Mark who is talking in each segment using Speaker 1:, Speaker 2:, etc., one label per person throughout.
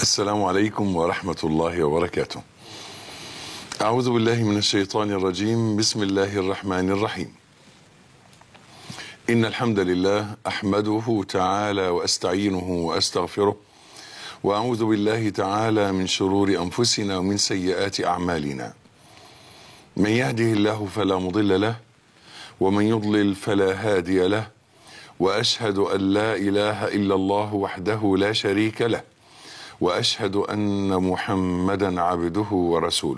Speaker 1: السلام عليكم ورحمة الله وبركاته. أعوذ بالله من الشيطان الرجيم، بسم الله الرحمن الرحيم. إن الحمد لله أحمده تعالى وأستعينه وأستغفره وأعوذ بالله تعالى من شرور أنفسنا ومن سيئات أعمالنا. من يهده الله فلا مضل له ومن يضلل فلا هادي له وأشهد أن لا إله إلا الله وحده لا شريك له. واشهد ان محمدا عبده ورسوله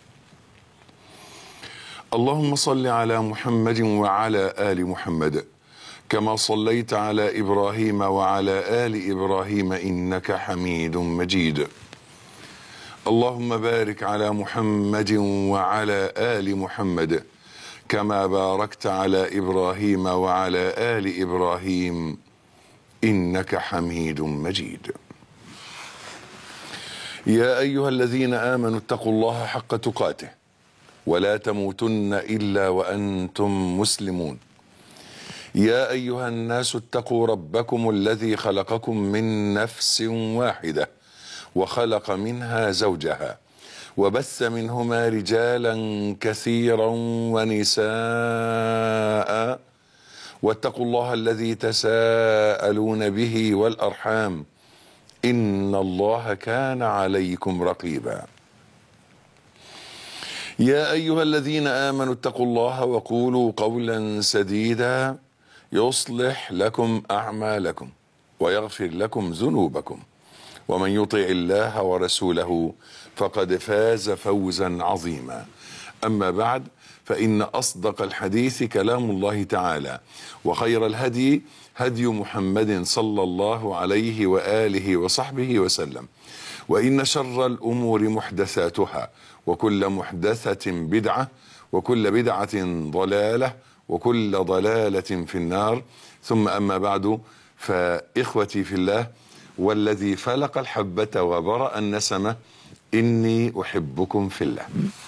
Speaker 1: اللهم صل على محمد وعلى ال محمد كما صليت على ابراهيم وعلى ال ابراهيم انك حميد مجيد اللهم بارك على محمد وعلى ال محمد كما باركت على ابراهيم وعلى ال ابراهيم انك حميد مجيد يا ايها الذين امنوا اتقوا الله حق تقاته ولا تموتن الا وانتم مسلمون يا ايها الناس اتقوا ربكم الذي خلقكم من نفس واحده وخلق منها زوجها وبث منهما رجالا كثيرا ونساء واتقوا الله الذي تساءلون به والارحام ان الله كان عليكم رقيبا يا ايها الذين امنوا اتقوا الله وقولوا قولا سديدا يصلح لكم اعمالكم ويغفر لكم ذنوبكم ومن يطع الله ورسوله فقد فاز فوزا عظيما اما بعد فان اصدق الحديث كلام الله تعالى وخير الهدي هدي محمد صلى الله عليه واله وصحبه وسلم وان شر الامور محدثاتها وكل محدثه بدعه وكل بدعه ضلاله وكل ضلاله في النار ثم اما بعد فاخوتي في الله والذي فلق الحبه وبرا النسمه اني احبكم في الله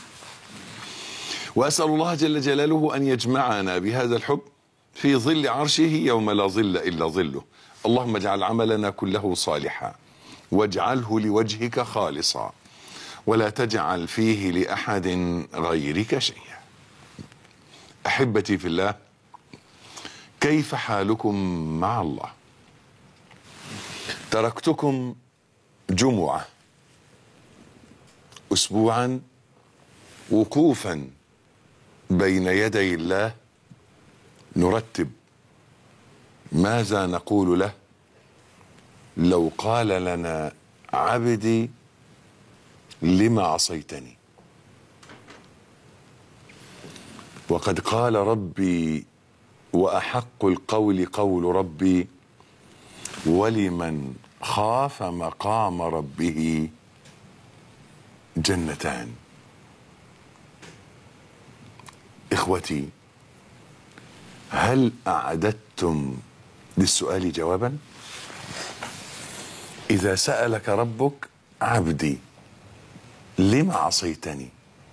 Speaker 1: واسال الله جل جلاله ان يجمعنا بهذا الحب في ظل عرشه يوم لا ظل الا ظله اللهم اجعل عملنا كله صالحا واجعله لوجهك خالصا ولا تجعل فيه لاحد غيرك شيئا احبتي في الله كيف حالكم مع الله تركتكم جمعه اسبوعا وقوفا بين يدي الله نرتب ماذا نقول له لو قال لنا عبدي لما عصيتني وقد قال ربي واحق القول قول ربي ولمن خاف مقام ربه جنتان اخوتي هل اعددتم للسؤال جوابا اذا سالك ربك عبدي لم عصيتني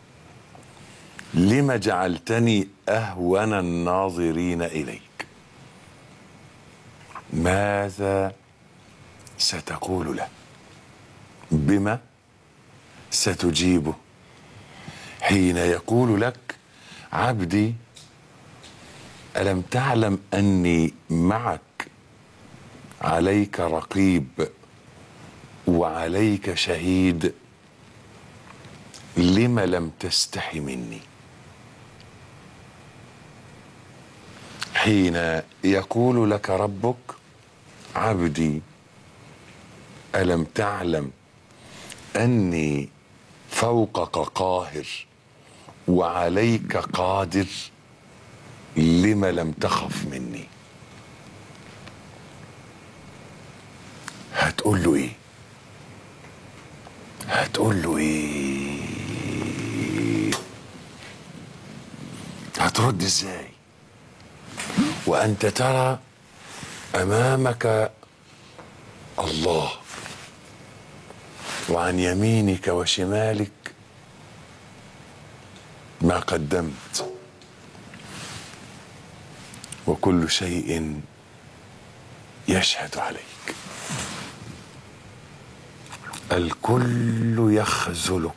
Speaker 1: لم جعلتني اهون الناظرين اليك ماذا ستقول له بما ستجيبه حين يقول لك عبدي الم تعلم اني معك عليك رقيب وعليك شهيد لم لم تستحي مني حين يقول لك ربك عبدي الم تعلم اني فوقك قاهر وعليك قادر لم لم تخف مني هتقول له ايه هتقول له ايه هترد ازاي وانت ترى امامك الله وعن يمينك وشمالك ما قدمت وكل شيء يشهد عليك الكل يخذلك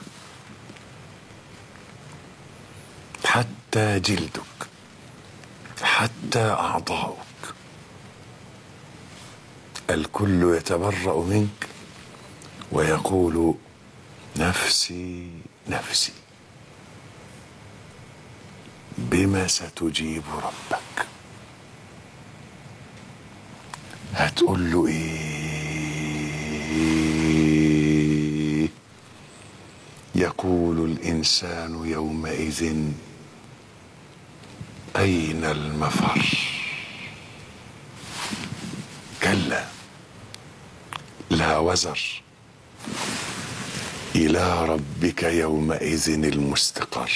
Speaker 1: حتى جلدك حتى اعضاؤك الكل يتبرا منك ويقول نفسي نفسي بما ستجيب ربك هتقول له ايه يقول الانسان يومئذ اين المفر كلا لا وزر الى ربك يومئذ المستقر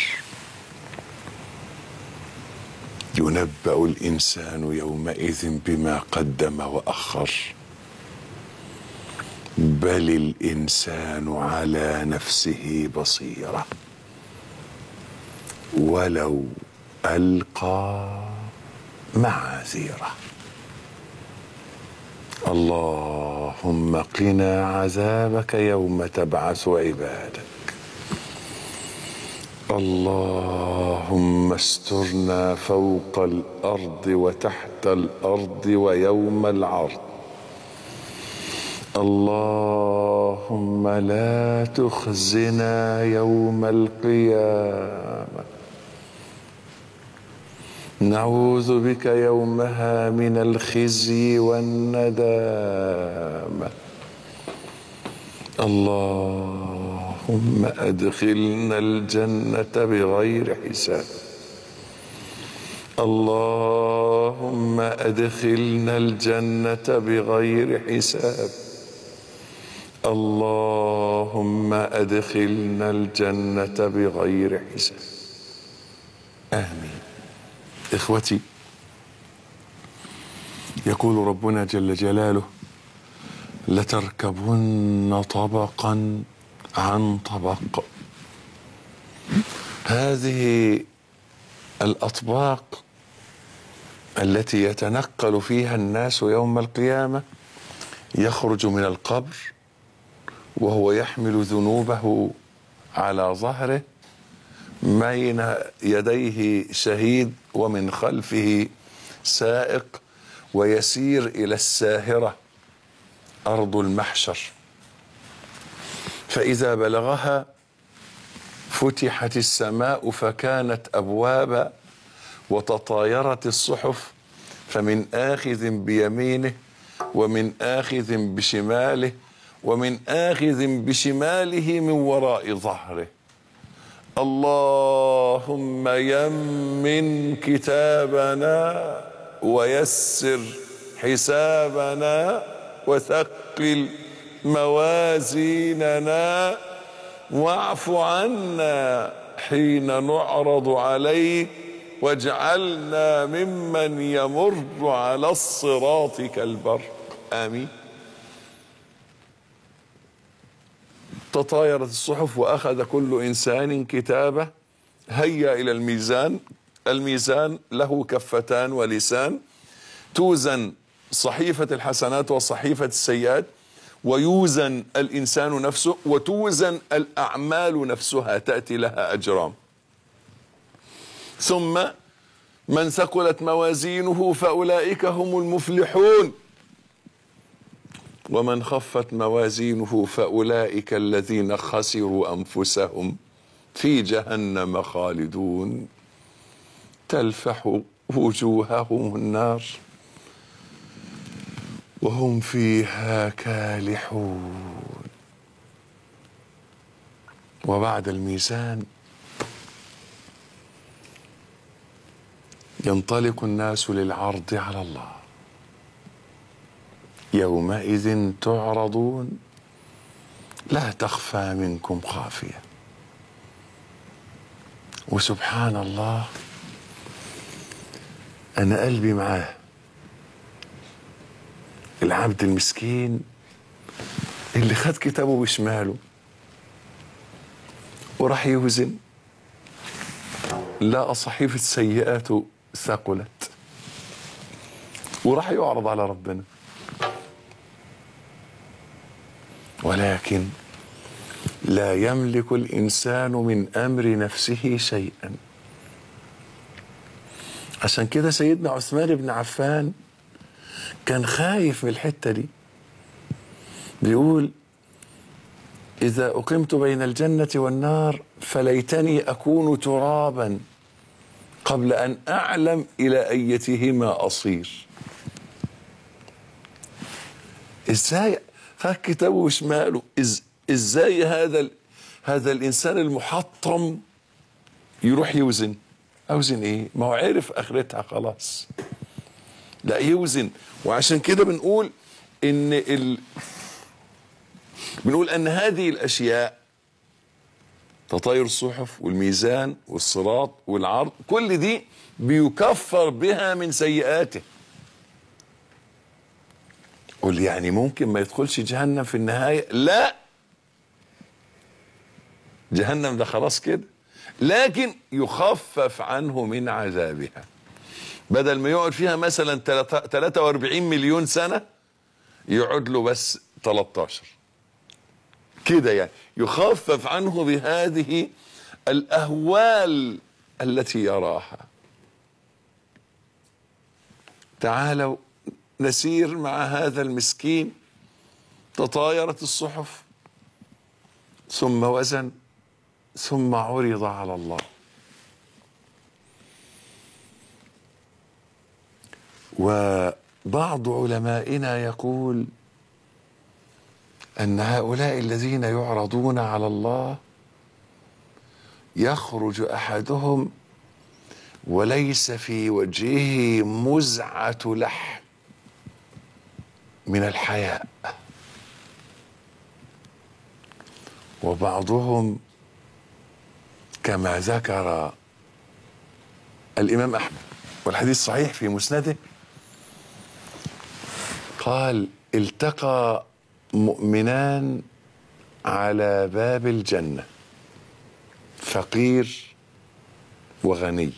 Speaker 1: ينبأ الإنسان يومئذ بما قدم وأخر بل الإنسان على نفسه بصيرة ولو ألقى معاذيره اللهم قنا عذابك يوم تبعث عبادك اللهم استرنا فوق الارض وتحت الارض ويوم العرض اللهم لا تخزنا يوم القيامه نعوذ بك يومها من الخزي والندامه اللهم ادخلنا الجنه بغير حساب اللهم ادخلنا الجنه بغير حساب اللهم ادخلنا الجنه بغير حساب امين اخوتي يقول ربنا جل جلاله لتركبن طبقا عن طبق هذه الاطباق التي يتنقل فيها الناس يوم القيامه يخرج من القبر وهو يحمل ذنوبه على ظهره بين يديه شهيد ومن خلفه سائق ويسير الى الساهره ارض المحشر فاذا بلغها فتحت السماء فكانت ابوابا وتطايرت الصحف فمن اخذ بيمينه ومن اخذ بشماله ومن اخذ بشماله من وراء ظهره اللهم يمن كتابنا ويسر حسابنا وثقل موازيننا واعف عنا حين نعرض عليك واجعلنا ممن يمر على الصراط كالبرق امين تطايرت الصحف واخذ كل انسان كتابه هيا الى الميزان الميزان له كفتان ولسان توزن صحيفه الحسنات وصحيفه السيئات ويوزن الانسان نفسه وتوزن الاعمال نفسها تاتي لها اجرام ثم من ثقلت موازينه فاولئك هم المفلحون ومن خفت موازينه فاولئك الذين خسروا انفسهم في جهنم خالدون تلفح وجوههم النار وهم فيها كالحون وبعد الميزان ينطلق الناس للعرض على الله يومئذ تعرضون لا تخفى منكم خافيه وسبحان الله انا قلبي معاه العبد المسكين اللي خد كتابه بشماله وراح يوزن لقى صحيفة سيئاته ثقلت وراح يعرض على ربنا ولكن لا يملك الانسان من امر نفسه شيئا عشان كده سيدنا عثمان بن عفان كان خايف من الحته دي بيقول اذا اقمت بين الجنه والنار فليتني اكون ترابا قبل ان اعلم الى ايتهما اصير ازاي خد كتابه وشماله إز ازاي هذا ال... هذا الانسان المحطم يروح يوزن اوزن ايه ما هو عرف اخرتها خلاص لا يوزن وعشان كده بنقول ان ال... بنقول ان هذه الاشياء تطاير الصحف والميزان والصراط والعرض كل دي بيكفر بها من سيئاته قول يعني ممكن ما يدخلش جهنم في النهاية لا جهنم ده خلاص كده لكن يخفف عنه من عذابها بدل ما يقعد فيها مثلا 43 مليون سنة يقعد له بس 13 كده يعني يخفف عنه بهذه الأهوال التي يراها تعالوا نسير مع هذا المسكين تطايرت الصحف ثم وزن ثم عرض على الله وبعض علمائنا يقول ان هؤلاء الذين يعرضون على الله يخرج احدهم وليس في وجهه مزعه لحم من الحياء وبعضهم كما ذكر الامام احمد والحديث صحيح في مسنده قال التقى مؤمنان على باب الجنه فقير وغني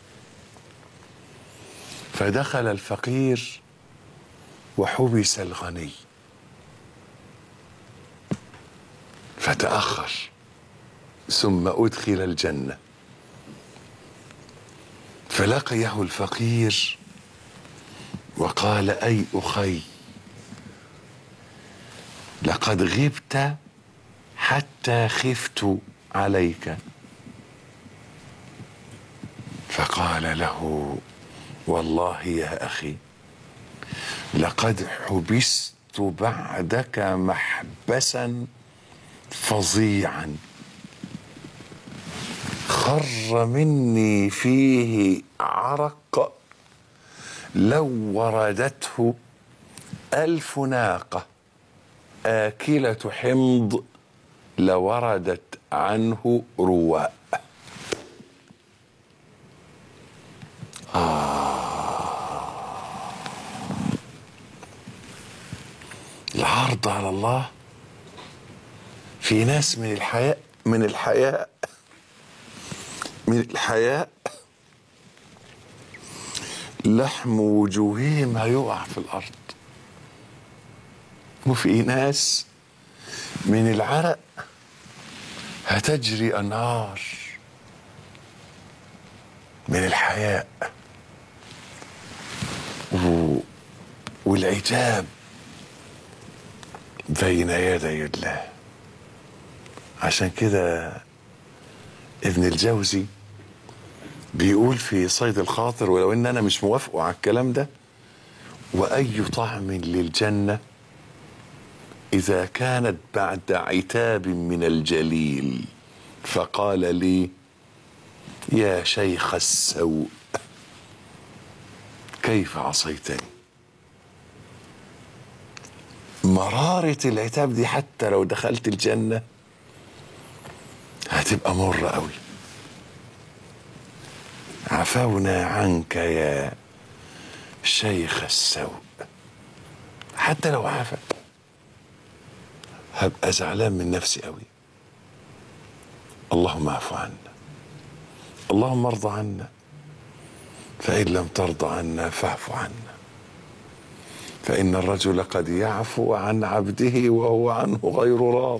Speaker 1: فدخل الفقير وحبس الغني فتاخر ثم ادخل الجنه فلقيه الفقير وقال اي اخي لقد غبت حتى خفت عليك فقال له والله يا اخي لقد حبست بعدك محبسا فظيعا خر مني فيه عرق لو وردته الف ناقه اكله حمض لوردت عنه رواء العرض على الله في ناس من الحياء من الحياء من الحياء لحم وجوههم هيقع في الارض وفي ناس من العرق هتجري انهار من الحياء و... والعتاب بين يدي الله عشان كده ابن الجوزي بيقول في صيد الخاطر ولو ان انا مش موافقه على الكلام ده واي طعم للجنه اذا كانت بعد عتاب من الجليل فقال لي يا شيخ السوء كيف عصيتني مرارة العتاب دي حتى لو دخلت الجنة هتبقى مرة قوي عفونا عنك يا شيخ السوء حتى لو عفا هبقى زعلان من نفسي قوي اللهم اعف عنا اللهم ارض عنا فإن لم ترضى عنا فاعف عنا فإن الرجل قد يعفو عن عبده وهو عنه غير راض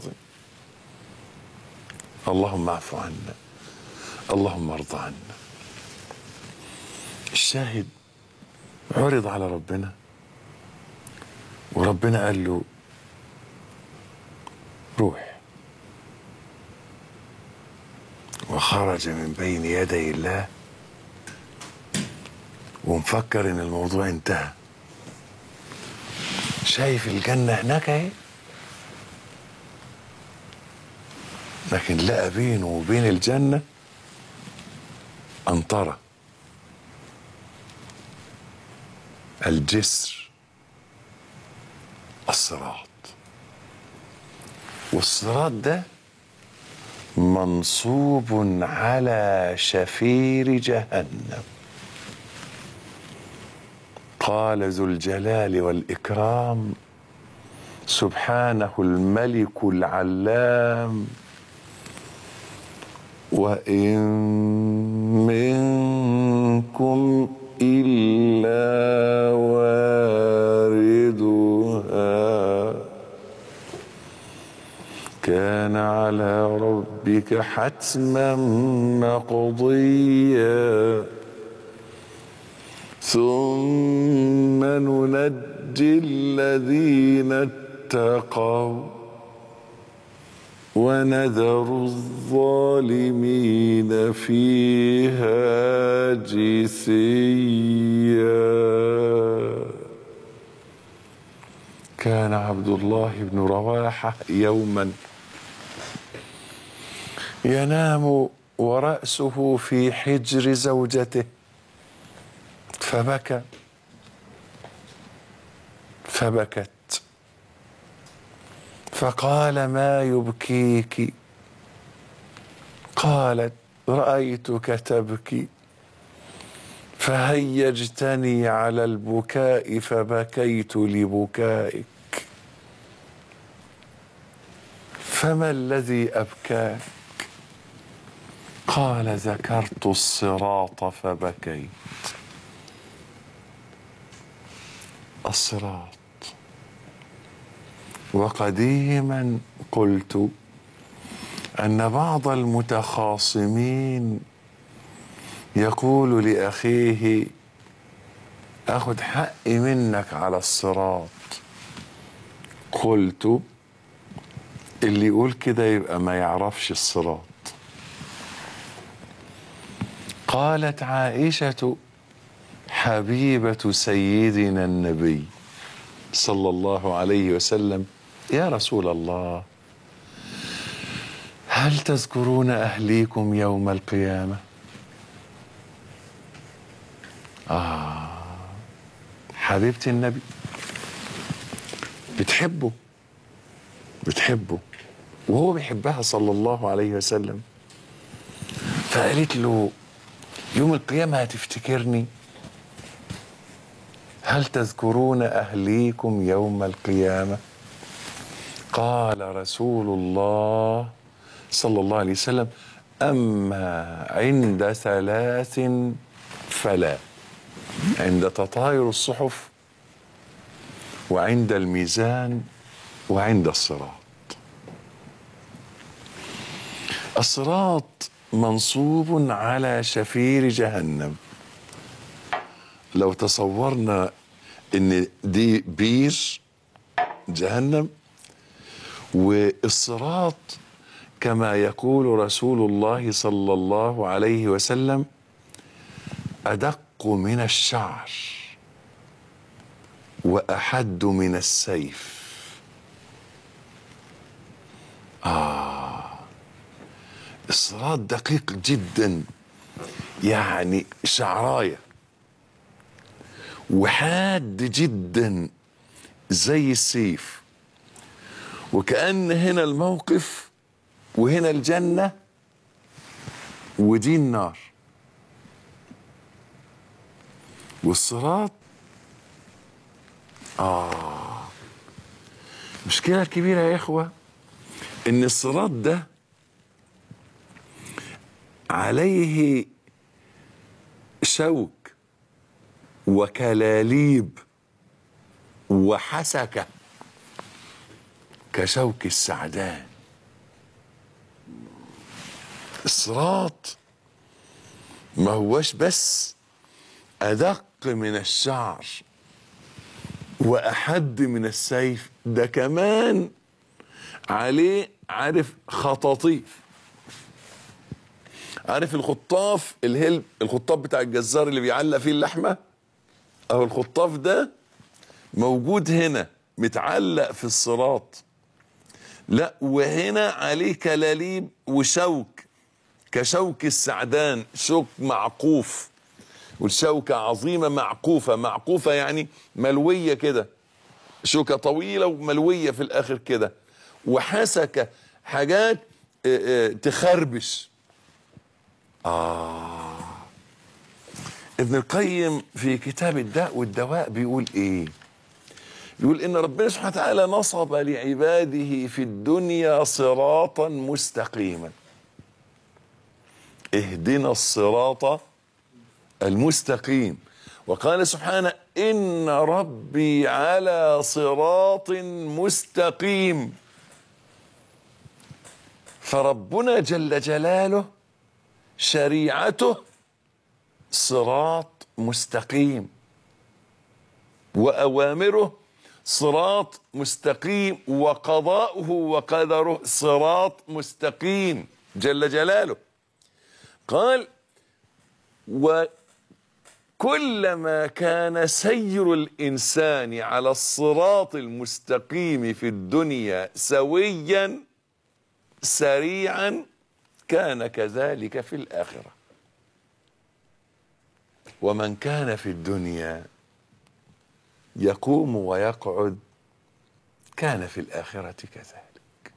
Speaker 1: اللهم اعف عنا اللهم ارض عنا الشاهد عرض على ربنا وربنا قال له روح وخرج من بين يدي الله ومفكر ان الموضوع انتهى شايف الجنة هناك اهي لكن لقى بينه وبين الجنة أنطرة الجسر الصراط والصراط ده منصوب على شفير جهنم قال ذو الجلال والإكرام سبحانه الملك العلام وإن منكم إلا واردها كان على ربك حتما مقضيا ثم ننجي الذين اتقوا ونذر الظالمين فيها جثيا كان عبد الله بن رواحه يوما ينام وراسه في حجر زوجته فبكى فبكت فقال ما يبكيك قالت رايتك تبكي فهيجتني على البكاء فبكيت لبكائك فما الذي ابكاك قال ذكرت الصراط فبكيت الصراط وقديما قلت ان بعض المتخاصمين يقول لاخيه اخذ حقي منك على الصراط قلت اللي يقول كده يبقى ما يعرفش الصراط قالت عائشه حبيبه سيدنا النبي صلى الله عليه وسلم يا رسول الله هل تذكرون اهليكم يوم القيامه اه حبيبه النبي بتحبه بتحبه وهو بيحبها صلى الله عليه وسلم فقالت له يوم القيامه هتفتكرني هل تذكرون اهليكم يوم القيامه قال رسول الله صلى الله عليه وسلم اما عند ثلاث فلا عند تطاير الصحف وعند الميزان وعند الصراط الصراط منصوب على شفير جهنم لو تصورنا ان دي بير جهنم والصراط كما يقول رسول الله صلى الله عليه وسلم ادق من الشعر واحد من السيف اه الصراط دقيق جدا يعني شعرايه وحاد جدا زي السيف وكأن هنا الموقف وهنا الجنة ودي النار والصراط آه المشكلة الكبيرة يا إخوة إن الصراط ده عليه شوك وكلاليب وحسك كشوك السعدان الصراط ما هوش بس أدق من الشعر وأحد من السيف ده كمان عليه عارف خطاطيف عارف الخطاف اللي هي الخطاف بتاع الجزار اللي بيعلق فيه اللحمه او الخطاف ده موجود هنا متعلق في الصراط لا وهنا عليه كلاليب وشوك كشوك السعدان شوك معقوف والشوكة عظيمة معقوفة معقوفة يعني ملوية كده شوكة طويلة وملوية في الآخر كده وحسكة حاجات اه اه تخربش آه ابن القيم في كتاب الداء والدواء بيقول ايه بيقول ان ربنا سبحانه وتعالى نصب لعباده في الدنيا صراطا مستقيما اهدنا الصراط المستقيم وقال سبحانه ان ربي على صراط مستقيم فربنا جل جلاله شريعته صراط مستقيم واوامره صراط مستقيم وقضاؤه وقدره صراط مستقيم جل جلاله قال وكلما كان سير الانسان على الصراط المستقيم في الدنيا سويا سريعا كان كذلك في الاخره ومن كان في الدنيا يقوم ويقعد كان في الاخره كذلك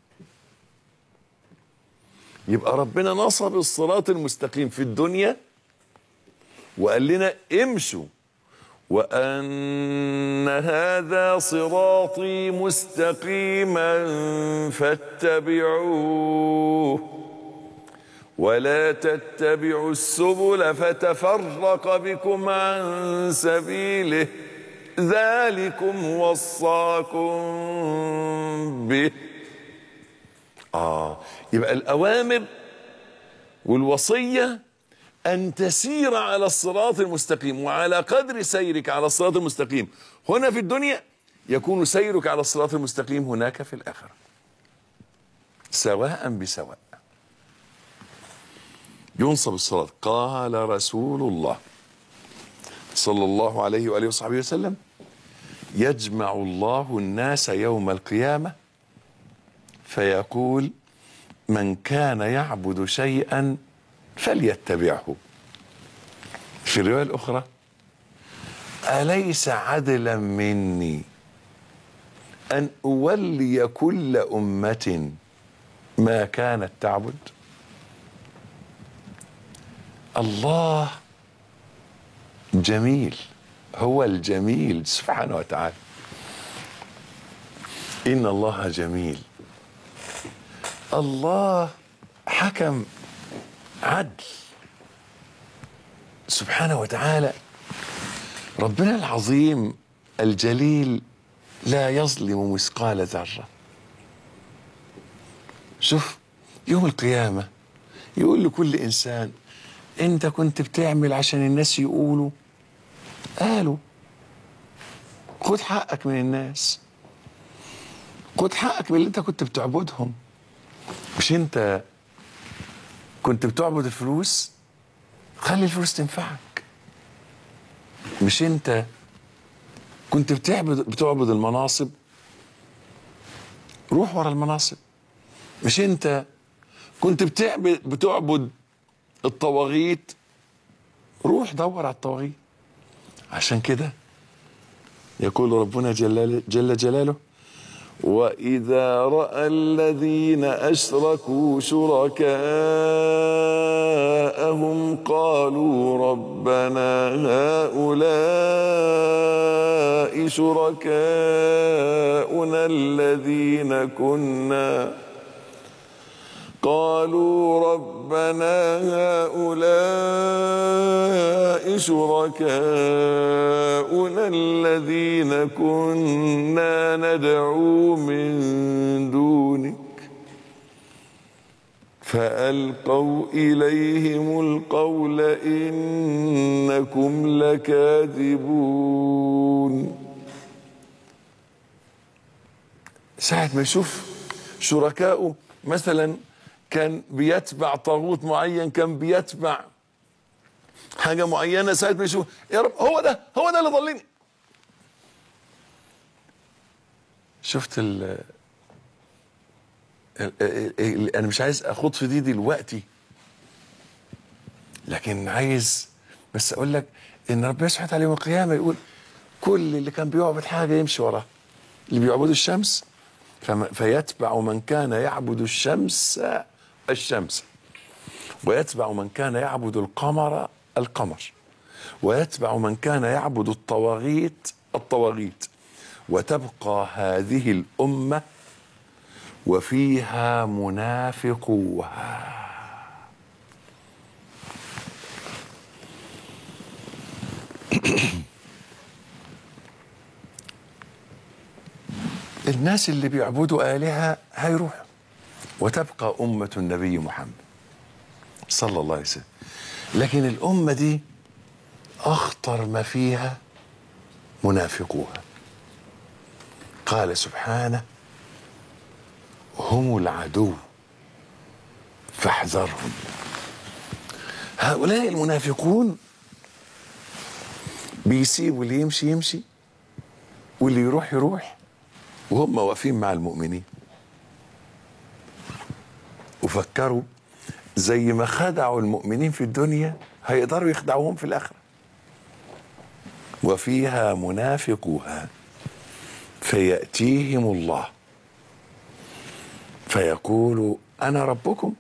Speaker 1: يبقى ربنا نصب الصراط المستقيم في الدنيا وقال لنا امشوا وان هذا صراطي مستقيما فاتبعوه ولا تتبعوا السبل فتفرق بكم عن سبيله ذلكم وصاكم به اه يبقى الاوامر والوصيه ان تسير على الصراط المستقيم وعلى قدر سيرك على الصراط المستقيم هنا في الدنيا يكون سيرك على الصراط المستقيم هناك في الاخره سواء بسواء ينصب الصراط قال رسول الله صلى الله عليه واله وصحبه وسلم يجمع الله الناس يوم القيامه فيقول من كان يعبد شيئا فليتبعه في الروايه الاخرى اليس عدلا مني ان اولي كل امه ما كانت تعبد الله جميل هو الجميل سبحانه وتعالى ان الله جميل الله حكم عدل سبحانه وتعالى ربنا العظيم الجليل لا يظلم مثقال ذره شوف يوم القيامه يقول لكل انسان انت كنت بتعمل عشان الناس يقولوا قالوا خد حقك من الناس خد حقك من اللي انت كنت بتعبدهم مش انت كنت بتعبد الفلوس خلي الفلوس تنفعك مش انت كنت بتعبد بتعبد المناصب روح ورا المناصب مش انت كنت بتعبد بتعبد الطواغيت روح دور على الطواغيت عشان كده يقول ربنا جل, جل جلاله وإذا رأى الذين أشركوا شركاءهم قالوا ربنا هؤلاء شركاؤنا الذين كنا قالوا ربنا هؤلاء شركاؤنا الذين كنا ندعو من دونك فألقوا إليهم القول إنكم لكاذبون ساعة ما يشوف شركائه مثلا كان بيتبع طاغوت معين كان بيتبع حاجة معينة ساعة ما يشوف يا رب هو ده هو ده اللي ضلني شفت ال ال- ال- ال- انا مش عايز اخوض في دي دلوقتي لكن عايز بس اقول لك ان ربنا سبحانه وتعالى يوم القيامه يقول كل اللي كان بيعبد حاجه يمشي وراها اللي بيعبدوا الشمس فم- فيتبع من كان يعبد الشمس الشمس ويتبع من كان يعبد القمر القمر ويتبع من كان يعبد الطواغيت الطواغيت وتبقى هذه الامه وفيها منافقوها الناس اللي بيعبدوا آلهة هيروحوا وتبقى أمة النبي محمد صلى الله عليه وسلم لكن الأمة دي أخطر ما فيها منافقوها قال سبحانه هم العدو فاحذرهم هؤلاء المنافقون بيسيبوا اللي يمشي يمشي واللي يروح يروح وهم واقفين مع المؤمنين وفكروا زي ما خدعوا المؤمنين في الدنيا هيقدروا يخدعوهم في الآخرة وفيها منافقوها فيأتيهم الله فيقول أنا ربكم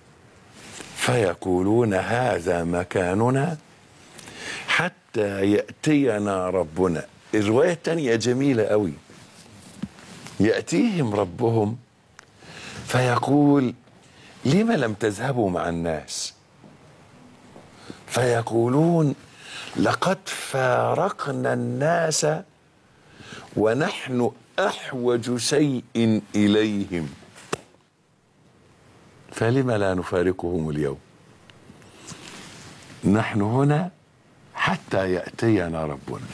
Speaker 1: فيقولون هذا مكاننا حتى يأتينا ربنا الرواية الثانية جميلة قوي يأتيهم ربهم فيقول لم لم تذهبوا مع الناس فيقولون لقد فارقنا الناس ونحن احوج شيء اليهم فلم لا نفارقهم اليوم نحن هنا حتى ياتينا ربنا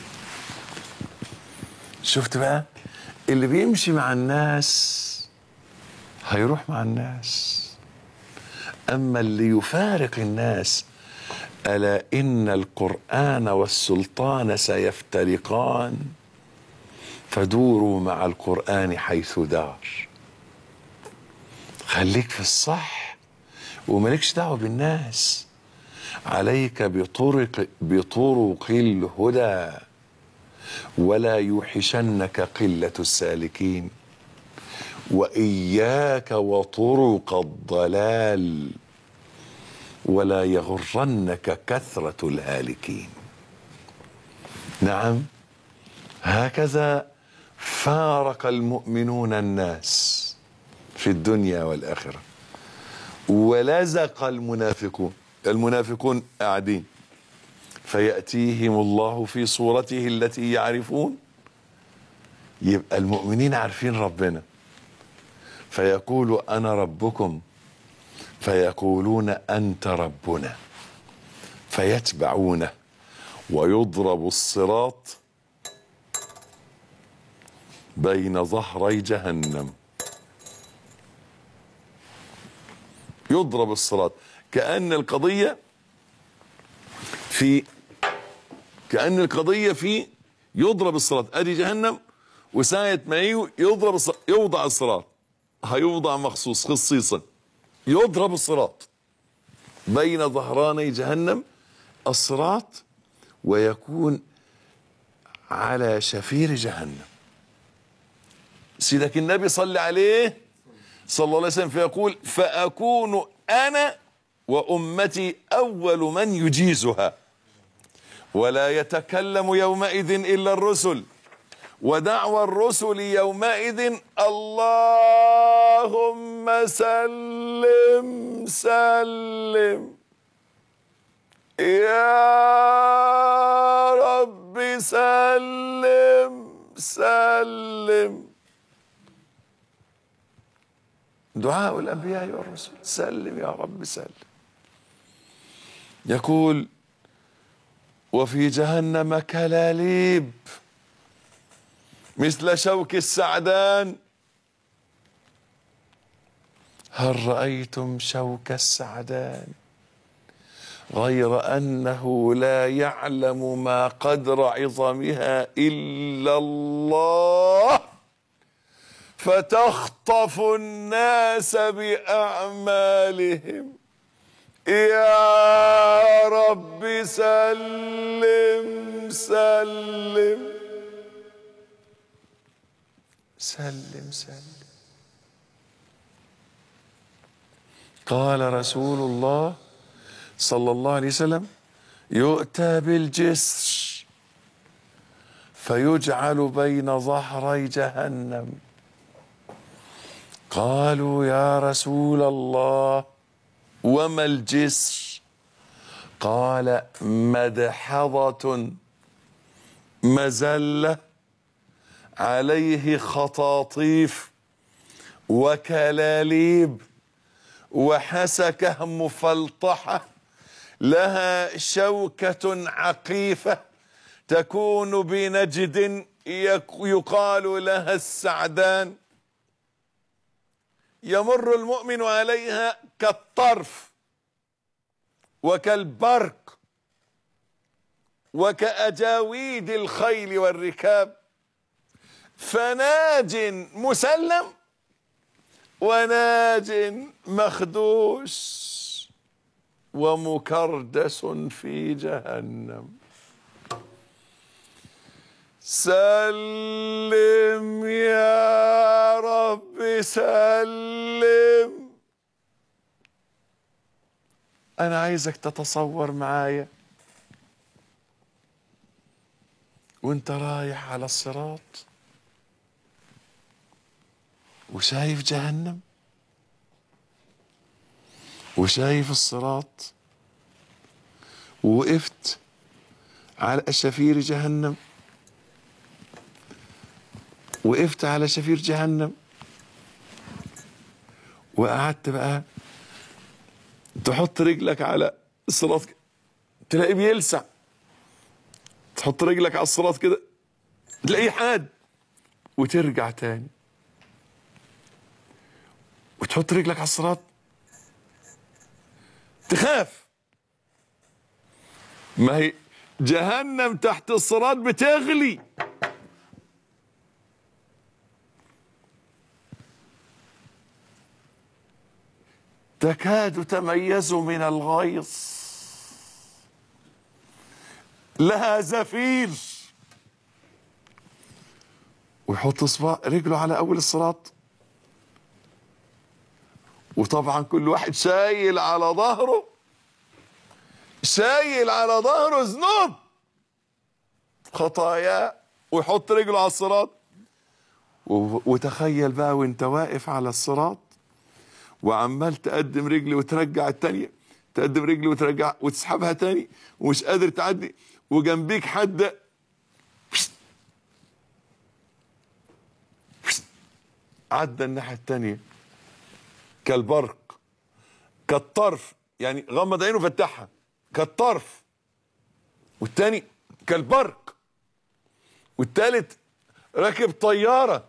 Speaker 1: شفت بقى اللي بيمشي مع الناس هيروح مع الناس اما اللي يفارق الناس الا ان القران والسلطان سيفترقان فدوروا مع القران حيث دار خليك في الصح ومالكش دعوه بالناس عليك بطرق بطرق الهدى ولا يوحشنك قله السالكين واياك وطرق الضلال ولا يغرنك كثره الهالكين نعم هكذا فارق المؤمنون الناس في الدنيا والاخره ولزق المنافقون المنافقون قاعدين فياتيهم الله في صورته التي يعرفون يبقى المؤمنين عارفين ربنا فيقول انا ربكم فيقولون انت ربنا فيتبعونه ويضرب الصراط بين ظهري جهنم يضرب الصراط كأن القضية في كأن القضية في يضرب الصراط ادي جهنم وساعة ما يجوا يضرب الصراط يوضع الصراط هيوضع مخصوص خصيصا يضرب الصراط بين ظهراني جهنم الصراط ويكون على شفير جهنم سيدك النبي صلى عليه صلى الله عليه وسلم فيقول فأكون أنا وأمتي أول من يجيزها ولا يتكلم يومئذ إلا الرسل ودعوى الرسل يومئذ اللهم اللهم سلم سلم يا رب سلم سلم دعاء الانبياء والرسل سلم يا رب سلم يقول وفي جهنم كلاليب مثل شوك السعدان هل رايتم شوك السعدان غير انه لا يعلم ما قدر عظمها الا الله فتخطف الناس باعمالهم يا رب سلم سلم سلم سلم قال رسول الله صلى الله عليه وسلم يؤتى بالجسر فيجعل بين ظهري جهنم قالوا يا رسول الله وما الجسر قال مدحضة مزلة عليه خطاطيف وكلاليب وحسكة مفلطحة لها شوكة عقيفة تكون بنجد يقال لها السعدان يمر المؤمن عليها كالطرف وكالبرق وكأجاويد الخيل والركاب فناج مسلم وناج مخدوش ومكردس في جهنم سلم يا رب سلم انا عايزك تتصور معايا وانت رايح على الصراط وشايف جهنم وشايف الصراط ووقفت على شفير جهنم وقفت على شفير جهنم وقعدت بقى تحط رجلك على الصراط كده تلاقيه بيلسع تحط رجلك على الصراط كده تلاقيه حاد وترجع تاني وتحط رجلك على الصراط تخاف ما هي جهنم تحت الصراط بتغلي تكاد تميز من الغيظ لها زفير ويحط صباع رجله على اول الصراط وطبعا كل واحد شايل على ظهره شايل على ظهره ذنوب خطايا ويحط رجله على الصراط وتخيل بقى وانت واقف على الصراط وعمال تقدم رجلي وترجع التانية تقدم رجلي وترجع وتسحبها تاني ومش قادر تعدي وجنبيك حد عدى الناحية التانية كالبرق كالطرف يعني غمض عينه وفتحها كالطرف والتاني كالبرق والتالت راكب طيارة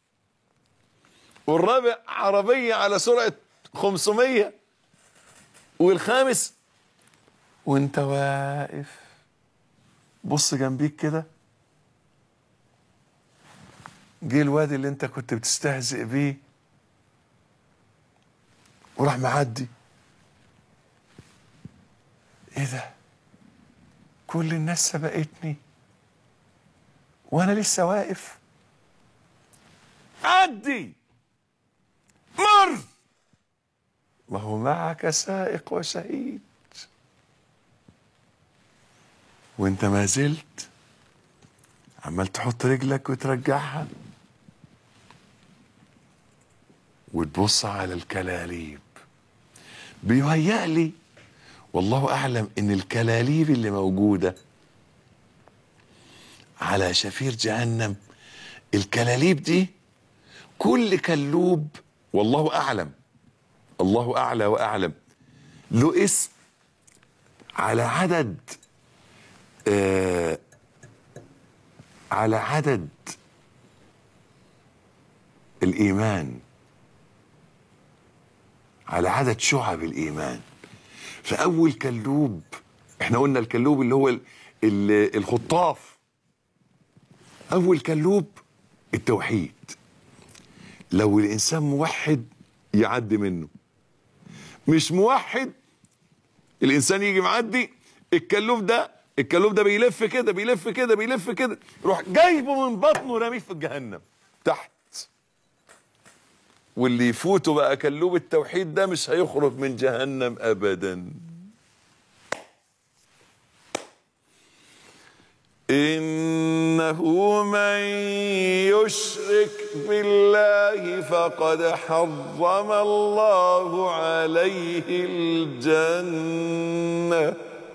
Speaker 1: والرابع عربية على سرعة 500 والخامس وانت واقف بص جنبيك كده جه الواد اللي انت كنت بتستهزئ بيه وراح معدي ايه ده كل الناس سبقتني وانا لسه واقف عدي مر ما هو معك سائق وشهيد وانت ما زلت عمال تحط رجلك وترجعها وتبص على الكلاليب بيهيأ لي والله اعلم ان الكلاليب اللي موجوده على شفير جهنم الكلاليب دي كل كلوب والله اعلم الله اعلى واعلم له اسم على عدد آه على عدد الايمان على عدد شعب الايمان فاول كلوب احنا قلنا الكلوب اللي هو ال- ال- الخطاف اول كلوب التوحيد لو الانسان موحد يعدي منه مش موحد الانسان يجي معدي الكلوب ده الكلوب ده بيلف كده بيلف كده بيلف كده يروح جايبه من بطنه راميه في جهنم تحت واللي يفوته بقى كلوب التوحيد ده مش هيخرج من جهنم ابدا انه من يشرك بالله فقد حرم الله عليه الجنه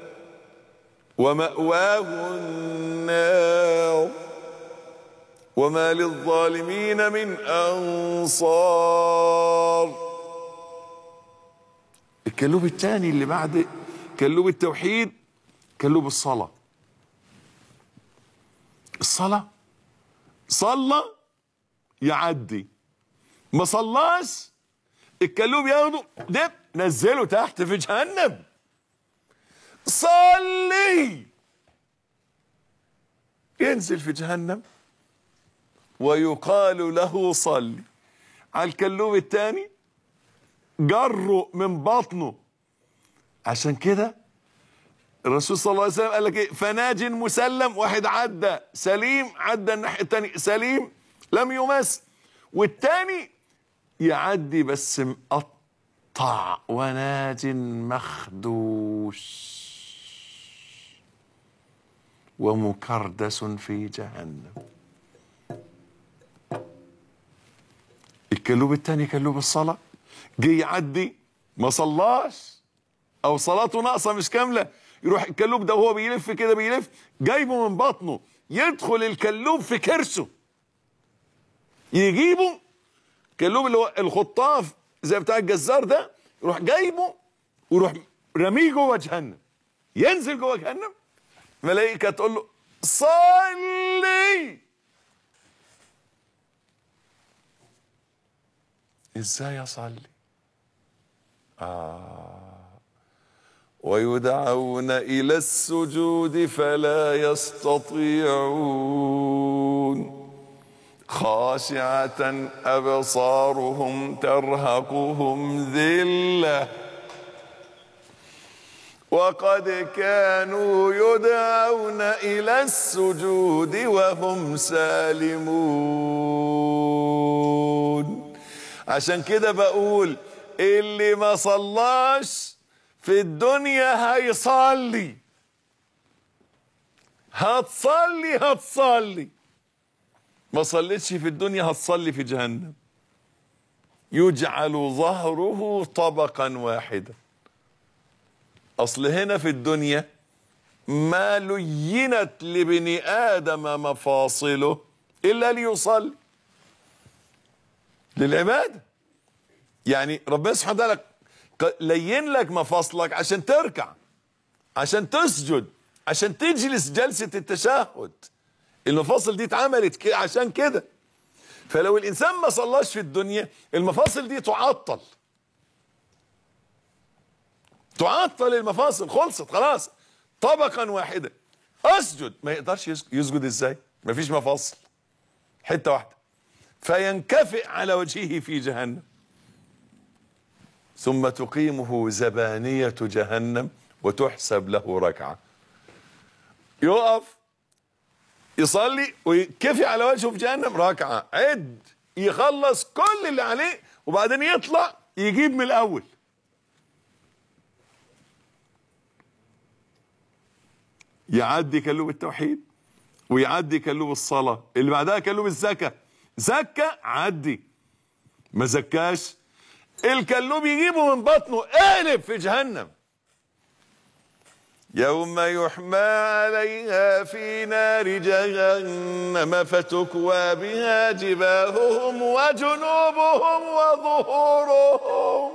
Speaker 1: وماواه النار وما للظالمين من انصار الكلوب الثاني اللي بعد كلوب التوحيد كلوب الصلاه الصلاه صلى يعدي ما صلاش الكلوب ياخده دب نزله تحت في جهنم صلي ينزل في جهنم ويقال له صلي على الكلوب الثاني جره من بطنه عشان كده الرسول صلى الله عليه وسلم قال لك ايه فناج مسلم واحد عدى سليم عدى الناحيه الثانيه سليم لم يمس والثاني يعدي بس مقطع وناج مخدوش ومكردس في جهنم الكلوب الثاني كلوب الصلاة جه يعدي ما صلاش او صلاته ناقصة مش كاملة يروح الكلوب ده وهو بيلف كده بيلف جايبه من بطنه يدخل الكلوب في كرسه يجيبه كلوب اللي هو الخطاف زي بتاع الجزار ده يروح جايبه ويروح رميه جوه جهنم ينزل جوه جهنم ملائكة تقول له صلي ازاي اصلي آه ويدعون الى السجود فلا يستطيعون خاشعة ابصارهم ترهقهم ذله وقد كانوا يدعون الى السجود وهم سالمون عشان كده بقول اللي ما صلاش في الدنيا هيصلي هتصلي هتصلي ما صليتش في الدنيا هتصلي في جهنم يجعل ظهره طبقا واحدا اصل هنا في الدنيا ما لينت لبني ادم مفاصله الا ليصلي للعباده يعني ربنا سبحانه وتعالى لين لك مفاصلك عشان تركع عشان تسجد عشان تجلس جلسه التشهد المفاصل دي اتعملت كده عشان كده فلو الانسان ما صلاش في الدنيا المفاصل دي تعطل تعطل المفاصل خلصت خلاص طبقا واحدا اسجد ما يقدرش يسجد, يسجد ازاي مفيش مفاصل حته واحده فينكفئ على وجهه في جهنم ثم تقيمه زبانية جهنم وتحسب له ركعة يقف يصلي ويكفي على وجهه في جهنم ركعة عد يخلص كل اللي عليه وبعدين يطلع يجيب من الأول يعدي كلوب التوحيد ويعدي كلوب الصلاة اللي بعدها كلوب الزكاة زكاة عدي ما زكاش الكلوب يجيبه من بطنه قالب في جهنم يوم يحمى عليها في نار جهنم فتكوى بها جباههم وجنوبهم وظهورهم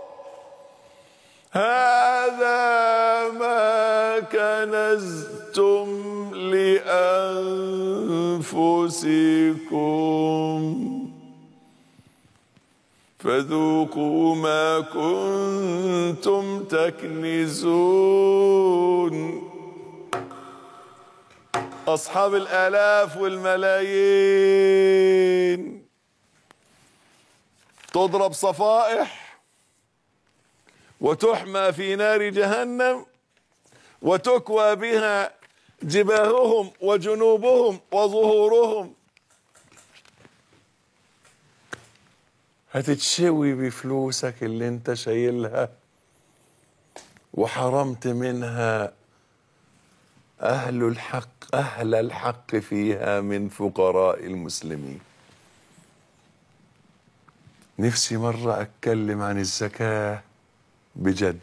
Speaker 1: هذا ما كنزتم لأنفسكم فذوقوا ما كنتم تكنزون أصحاب الآلاف والملايين تضرب صفائح وتحمى في نار جهنم وتكوى بها جباههم وجنوبهم وظهورهم هتتشوي بفلوسك اللي انت شايلها وحرمت منها اهل الحق اهل الحق فيها من فقراء المسلمين نفسي مرة اتكلم عن الزكاة بجد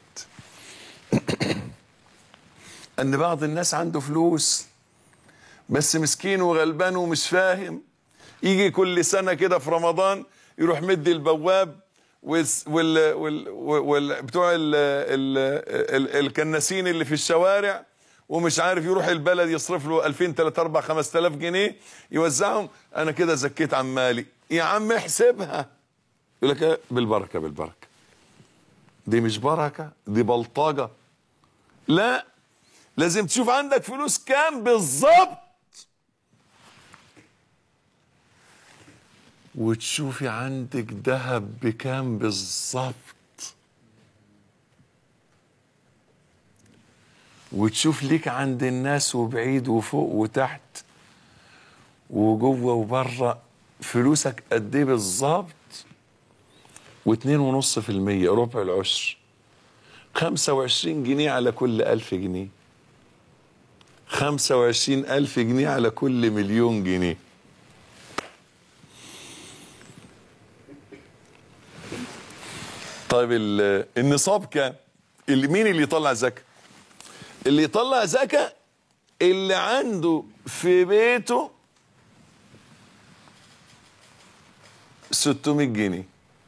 Speaker 1: ان بعض الناس عنده فلوس بس مسكين وغلبان ومش فاهم يجي كل سنة كده في رمضان يروح مدي البواب وال وال وال وال بتوع ال ال ال الكناسين اللي في الشوارع ومش عارف يروح البلد يصرف له 2000 3 4 5000 جنيه يوزعهم انا كده زكيت عن مالي يا عم احسبها يقول لك إيه؟ بالبركه بالبركه دي مش بركه دي بلطجه لا لازم تشوف عندك فلوس كام بالظبط وتشوفي عندك ذهب بكام بالظبط وتشوف ليك عند الناس وبعيد وفوق وتحت وجوه وبره فلوسك قد ايه بالظبط واتنين ونص في المية ربع العشر خمسة وعشرين جنيه على كل ألف جنيه خمسة وعشرين ألف جنيه على كل مليون جنيه طيب ال- النصاب كام اللي مين اللي يطلع زكاة اللي يطلع زكاة اللي عنده في بيته 600 جنيه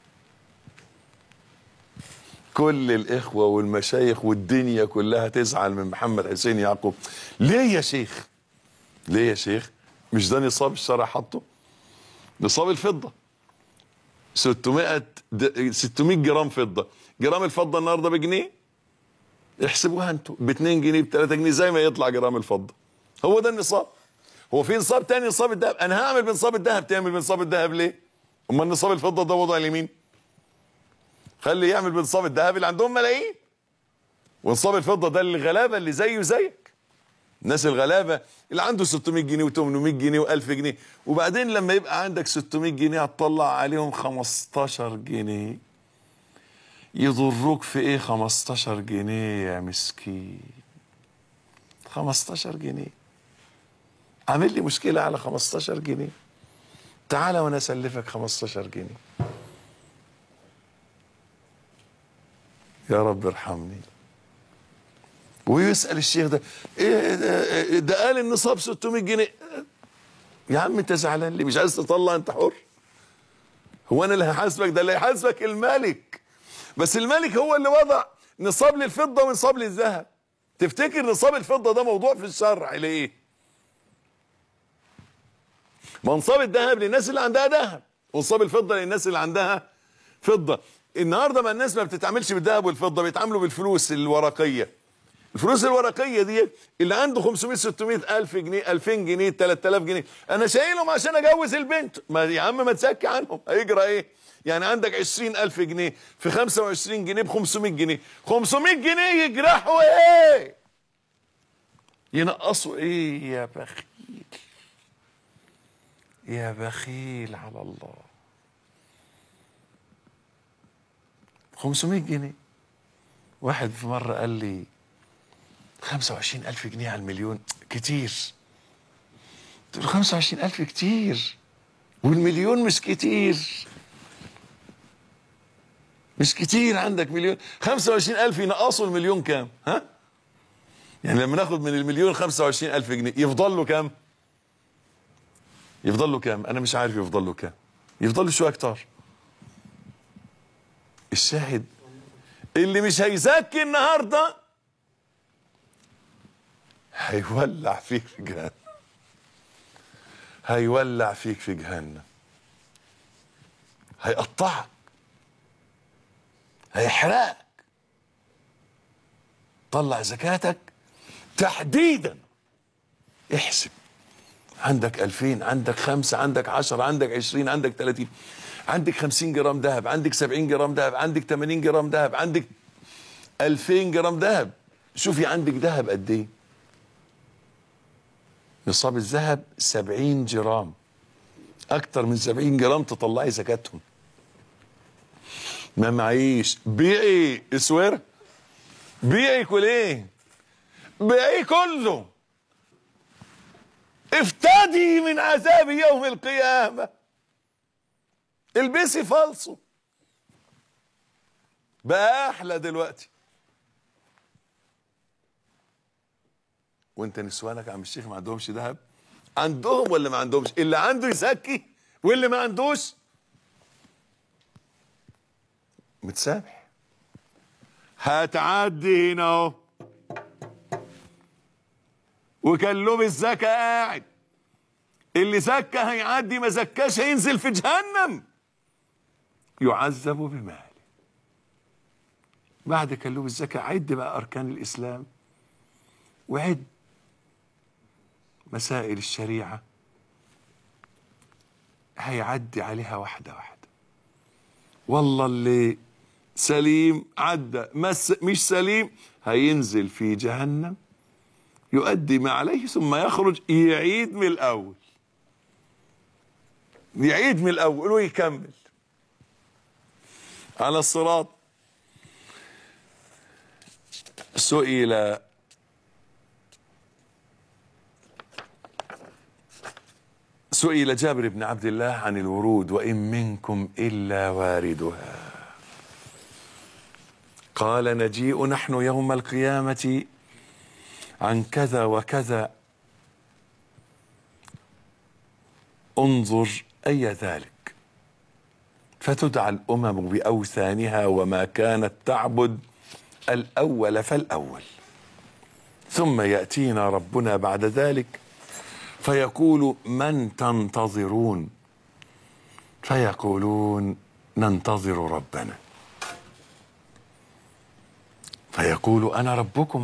Speaker 1: كل الإخوة والمشايخ والدنيا كلها تزعل من محمد حسين يعقوب ليه يا شيخ ليه يا شيخ مش ده نصاب الشرع حطه نصاب الفضة 600 د- 600 جرام فضة جرام الفضة النهارده بجنيه احسبوها انتوا ب 2 جنيه ب 3 جنيه زي ما يطلع جرام الفضة هو ده النصاب هو في نصاب تاني نصاب الذهب انا هعمل بنصاب الذهب تعمل بنصاب الذهب ليه امال نصاب الفضة ده وضع اليمين خلي يعمل بنصاب الذهب اللي عندهم ملايين ونصاب الفضة ده الغلابة اللي زيه زيك الناس الغلابة اللي عنده 600 جنيه و800 جنيه و1000 جنيه وبعدين لما يبقى عندك 600 جنيه هتطلع عليهم 15 جنيه يضروك في ايه 15 جنيه يا مسكين 15 جنيه عامل لي مشكلة على 15 جنيه تعالى وانا اسلفك 15 جنيه يا رب ارحمني ويسأل الشيخ ده ايه ده, ده قال النصاب 600 جنيه يا عم انت زعلان ليه مش عايز تطلع انت حر هو انا اللي هحاسبك ده اللي هيحاسبك الملك بس الملك هو اللي وضع نصاب للفضة ونصاب للذهب تفتكر نصاب الفضة ده موضوع في الشرع ليه منصاب الذهب للناس اللي عندها ذهب ونصاب الفضة للناس اللي عندها فضة النهارده ما الناس ما بتتعاملش بالذهب والفضة بيتعاملوا بالفلوس الورقية الفلوس الورقية دي اللي عنده 500 600 ألف جنيه 2000 جنيه 3000 جنيه أنا شايلهم عشان أجوز البنت ما يا عم ما تزكي عنهم هيجرى إيه يعني عندك 20000 جنيه في 25 جنيه ب 500 جنيه 500 جنيه يجرحوا إيه ينقصوا إيه يا بخيل يا بخيل على الله 500 جنيه واحد في مرة قال لي 25 ألف جنيه على المليون كتير قلت له 25 ألف كتير والمليون مش كتير مش كتير عندك مليون 25 ألف ينقصوا المليون كام ها يعني لما ناخد من المليون 25 ألف جنيه يفضل له كام يفضل له كام انا مش عارف يفضل له كام يفضل له شويه اكتر الشاهد اللي مش هيزكي النهارده هيولع فيك في جهنم هيولع فيك في جهنم هيقطعك هيحرقك طلع زكاتك تحديدا احسب عندك ألفين عندك خمسة عندك عشرة عندك عشرين عندك ثلاثين عندك خمسين جرام ذهب عندك سبعين جرام ذهب عندك ثمانين جرام ذهب عندك ألفين جرام ذهب شوفي عندك ذهب قد ايه نصاب الذهب سبعين جرام أكتر من سبعين جرام تطلعي زكاتهم ما معيش بيعي اسوار بيعي كليه بيعي كله افتدي من عذاب يوم القيامة البسي فالصو بقى احلى دلوقتي وانت نسوانك يا عم الشيخ ما عندهمش ذهب عندهم ولا ما عندهمش اللي عنده يزكي واللي ما عندوش متسامح هتعدي هنا اهو وكلوب الزكاة قاعد اللي زكى هيعدي ما زكاش هينزل في جهنم يعذب بماله بعد كلوب الزكاة عد بقى أركان الإسلام وعد مسائل الشريعة هيعدي عليها واحدة واحدة والله اللي سليم عدى مس مش سليم هينزل في جهنم يؤدي ما عليه ثم يخرج يعيد من الأول يعيد من الأول ويكمل على الصراط سئل سئل جابر بن عبد الله عن الورود وإن منكم إلا واردها قال نجيء نحن يوم القيامة عن كذا وكذا انظر أي ذلك فتدعى الأمم بأوثانها وما كانت تعبد الأول فالأول ثم يأتينا ربنا بعد ذلك فيقول من تنتظرون فيقولون ننتظر ربنا فيقول انا ربكم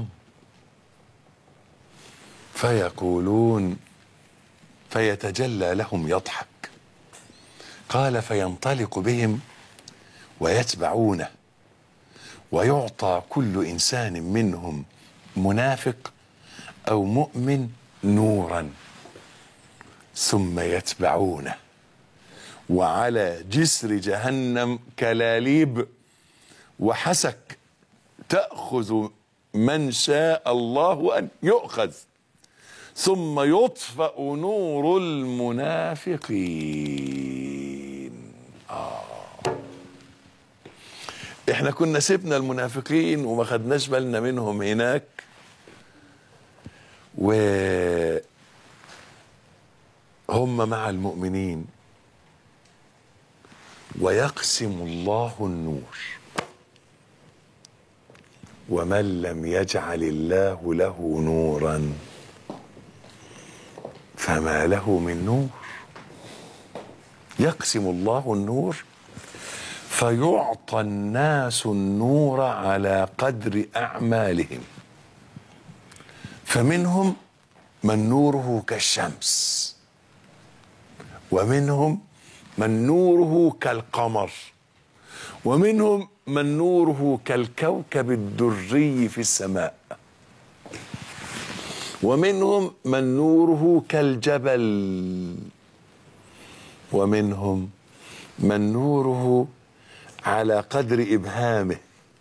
Speaker 1: فيقولون فيتجلى لهم يضحك قال فينطلق بهم ويتبعونه ويعطى كل انسان منهم منافق او مؤمن نورا ثم يتبعونه وعلى جسر جهنم كلاليب وحسك تأخذ من شاء الله أن يؤخذ ثم يطفأ نور المنافقين آه. احنا كنا سيبنا المنافقين وما خدناش بالنا منهم هناك و هم مع المؤمنين ويقسم الله النور ومن لم يجعل الله له نورا فما له من نور يقسم الله النور فيعطى الناس النور على قدر اعمالهم فمنهم من نوره كالشمس ومنهم من نوره كالقمر ومنهم من نوره كالكوكب الدري في السماء ومنهم من نوره كالجبل ومنهم من نوره على قدر ابهامه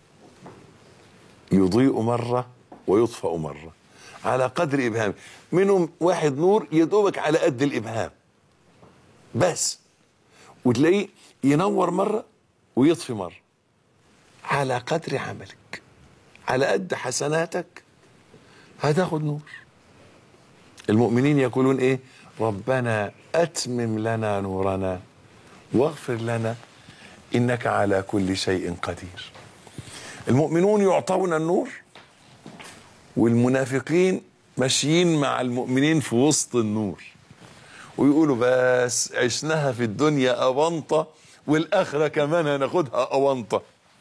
Speaker 1: يضيء مره ويطفأ مره على قدر ابهامه منهم واحد نور يدوبك على قد الابهام بس وتلاقيه ينور مره ويطفي مره على قدر عملك على قد حسناتك هتاخد نور المؤمنين يقولون ايه ربنا اتمم لنا نورنا واغفر لنا انك على كل شيء قدير المؤمنون يعطون النور والمنافقين ماشيين مع المؤمنين في وسط النور ويقولوا بس عشناها في الدنيا أونطة والآخرة كمان هناخدها أونطة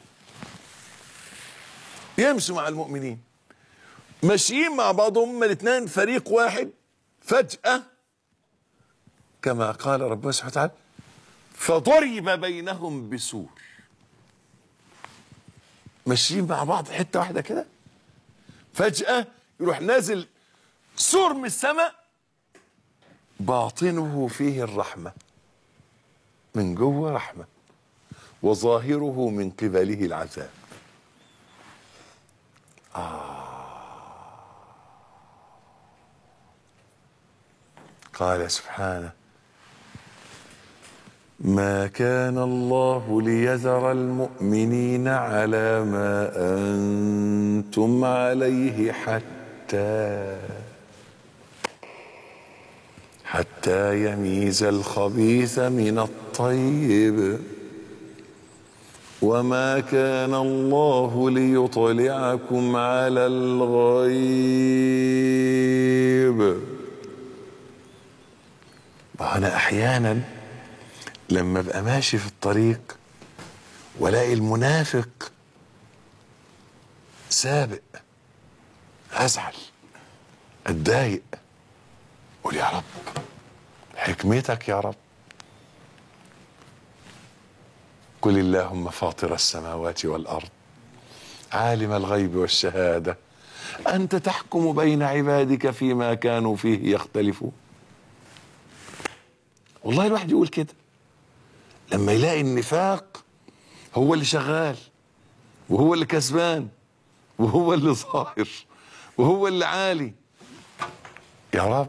Speaker 1: يمشوا مع المؤمنين ماشيين مع بعضهم هما الاثنين فريق واحد فجأة كما قال ربنا سبحانه وتعالى فضرب بينهم بسور ماشيين مع بعض حتة واحدة كده فجأة يروح نازل سور من السماء باطنه فيه الرحمة من جوه رحمة وظاهره من قبله العذاب آه قال سبحانه ما كان الله ليذر المؤمنين على ما أنتم عليه حتى حتى يميز الخبيث من الطيب وما كان الله ليطلعكم على الغيب أنا أحيانا لما ابقى ماشي في الطريق والاقي المنافق سابق ازعل اتضايق قول يا رب حكمتك يا رب قل اللهم فاطر السماوات والارض عالم الغيب والشهاده انت تحكم بين عبادك فيما كانوا فيه يختلفون والله الواحد يقول كده لما يلاقي النفاق هو اللي شغال وهو اللي كسبان وهو اللي ظاهر وهو اللي عالي يا رب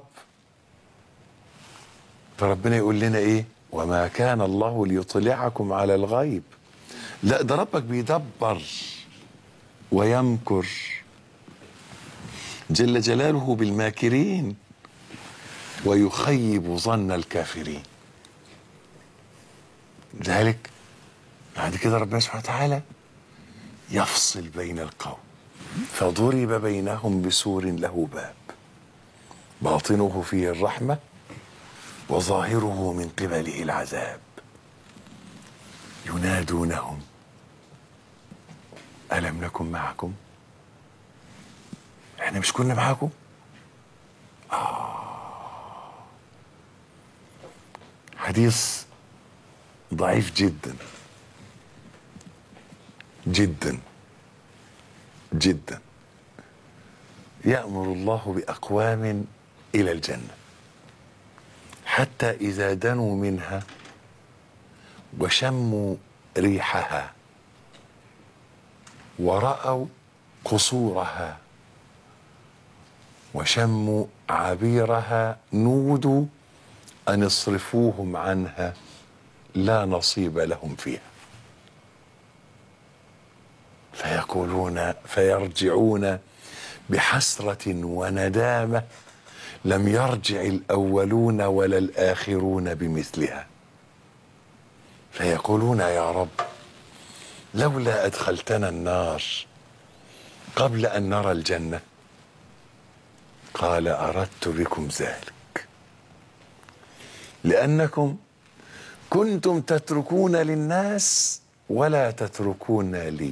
Speaker 1: فربنا يقول لنا ايه وما كان الله ليطلعكم على الغيب لا ده ربك بيدبر ويمكر جل جلاله بالماكرين ويخيب ظن الكافرين ذلك بعد كده ربنا سبحانه وتعالى يفصل بين القوم فضرب بينهم بسور له باب باطنه فيه الرحمة وظاهره من قبله العذاب ينادونهم ألم نكن معكم احنا مش كنا معاكم آه. حديث ضعيف جدا جدا جدا يأمر الله بأقوام إلى الجنة حتى إذا دنوا منها وشموا ريحها ورأوا قصورها وشموا عبيرها نودوا أن اصرفوهم عنها لا نصيب لهم فيها فيقولون فيرجعون بحسرة وندامة لم يرجع الأولون ولا الآخرون بمثلها فيقولون يا رب لولا أدخلتنا النار قبل أن نرى الجنة قال أردت بكم ذلك لأنكم كنتم تتركون للناس ولا تتركون لي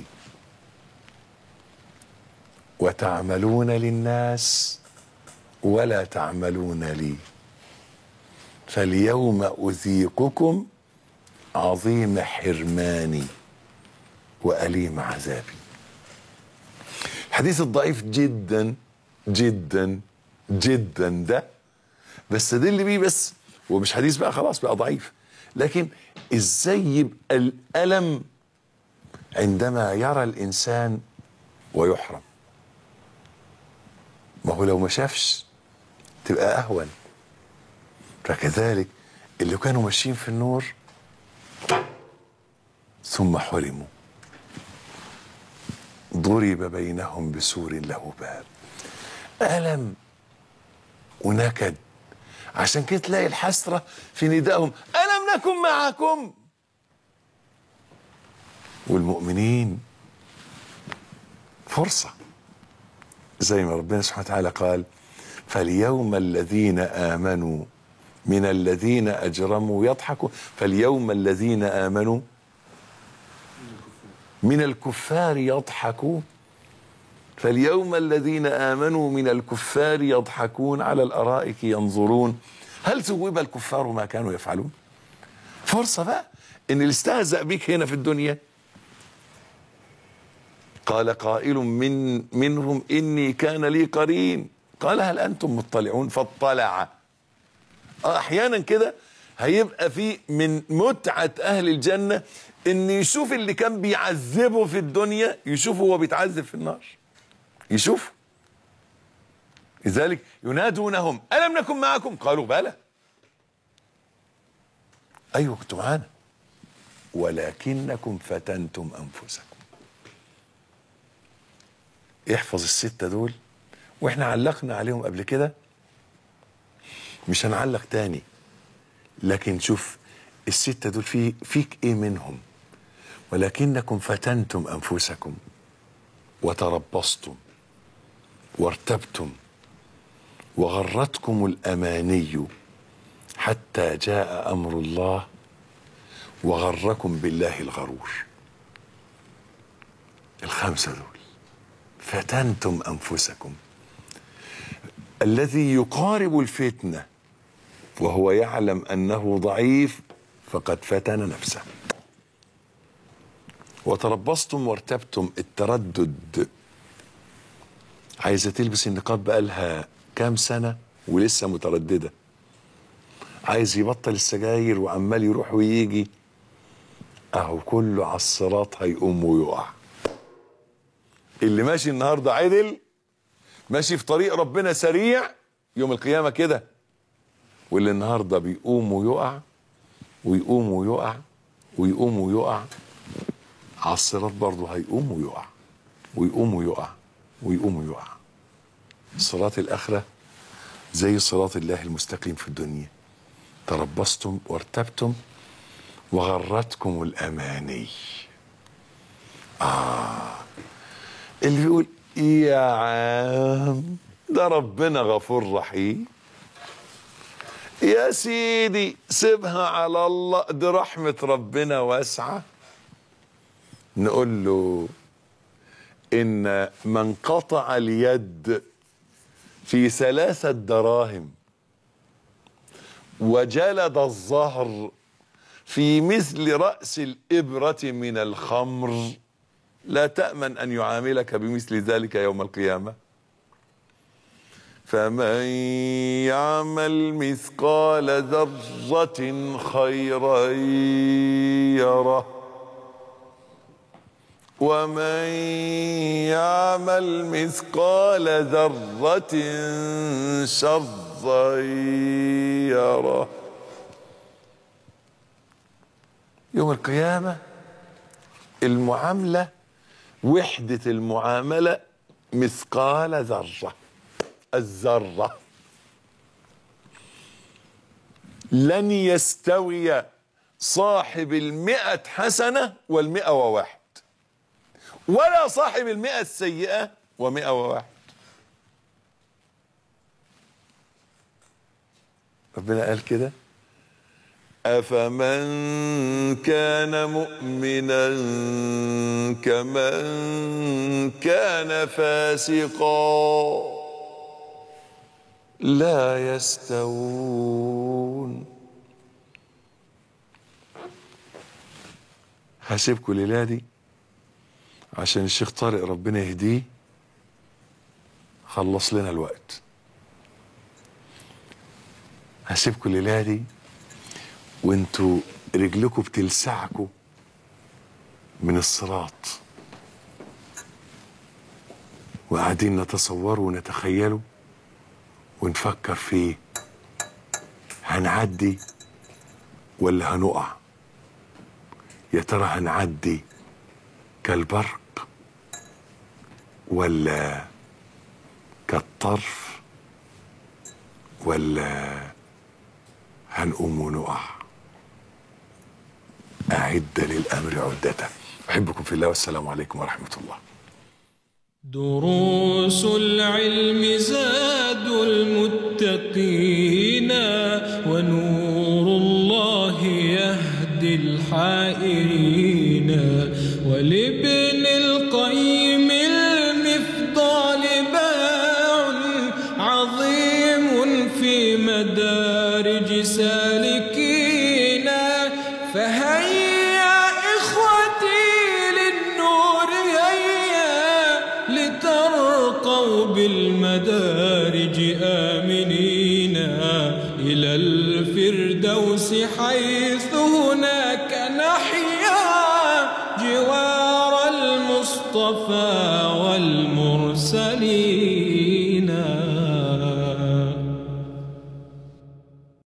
Speaker 1: وتعملون للناس ولا تعملون لي فاليوم أذيقكم عظيم حرماني وأليم عذابي الحديث الضعيف جدا جدا جدا ده بس ده اللي بيه بس هو مش حديث بقى خلاص بقى ضعيف لكن ازاي يبقى الألم عندما يرى الإنسان ويحرم ما هو لو ما شافش تبقى أهون فكذلك اللي كانوا ماشيين في النور ثم حرموا ضرب بينهم بسور له باب ألم ونكد عشان كده تلاقي الحسرة في ندائهم ألم نكن معكم والمؤمنين فرصة زي ما ربنا سبحانه وتعالى قال فاليوم الذين آمنوا من الذين أجرموا يضحكوا فاليوم الذين آمنوا من الكفار يضحكون فاليوم الذين آمنوا من الكفار يضحكون على الأرائك ينظرون هل ثوب الكفار ما كانوا يفعلون فرصة بقى إن اللي استهزأ بيك هنا في الدنيا قال قائل من منهم إني كان لي قرين قال هل أنتم مطلعون فاطلع أحيانا كده هيبقى في من متعة أهل الجنة إن يشوف اللي كان بيعذبه في الدنيا يشوفه هو بيتعذب في النار يشوف لذلك ينادونهم ألم نكن معكم قالوا بلى أيوة كنتوا معانا ولكنكم فتنتم أنفسكم احفظ الستة دول واحنا علقنا عليهم قبل كده مش هنعلق تاني لكن شوف الستة دول في فيك ايه منهم ولكنكم فتنتم انفسكم وتربصتم وارتبتم وغرتكم الاماني حتى جاء امر الله وغركم بالله الغرور الخمسه دول فتنتم انفسكم الذي يقارب الفتنه وهو يعلم انه ضعيف فقد فتن نفسه وتربصتم وارتبتم التردد عايزه تلبس النقاب بقالها كام سنه ولسه متردده عايز يبطل السجاير وعمال يروح ويجي اهو كله على الصراط هيقوم ويقع اللي ماشي النهارده عدل ماشي في طريق ربنا سريع يوم القيامه كده واللي النهارده بيقوم ويقع ويقوم ويقع ويقوم ويقع على الصراط برضه هيقوم ويقع ويقوم ويقع ويقوم ويقع صراط الآخرة زي صراط الله المستقيم في الدنيا تربصتم وارتبتم وغرتكم الأماني آه اللي بيقول يا عام ده ربنا غفور رحيم يا سيدي سيبها على الله دي رحمة ربنا واسعة نقول له إن من قطع اليد في ثلاثة دراهم وجلد الظهر في مثل رأس الإبرة من الخمر لا تأمن أن يعاملك بمثل ذلك يوم القيامة فمن يعمل مثقال ذرة خيرا يره ومن يعمل مثقال ذرة شرا يره يوم القيامة المعاملة وحدة المعاملة مثقال ذرة الذرة لن يستوي صاحب المئة حسنة والمئة وواحد ولا صاحب المئة السيئة ومئة وواحد ربنا قال كده أفمن كان مؤمنا كمن كان فاسقا لا يستوون هسيبكم الليلة دي عشان الشيخ طارق ربنا يهديه خلص لنا الوقت هسيبكم الليلة دي وانتوا رجلكم بتلسعكوا من الصراط وقاعدين نتصوروا ونتخيلوا ونفكر فيه هنعدي ولا هنقع يا ترى هنعدي كالبرق ولا كالطرف ولا هنقوم ونقع أعد للأمر عدته أحبكم في الله والسلام عليكم ورحمة الله
Speaker 2: دروس العلم زاد المتقين ونور الله يهدي الحائرين ولابن القيم المفضال باع عظيم في مدارج سالكين فهيا إخوتي للنور هيا لترقوا بالمدارج آمنين إلى الفردوس حيث هناك نحيا جوار المصطفى والمصطفى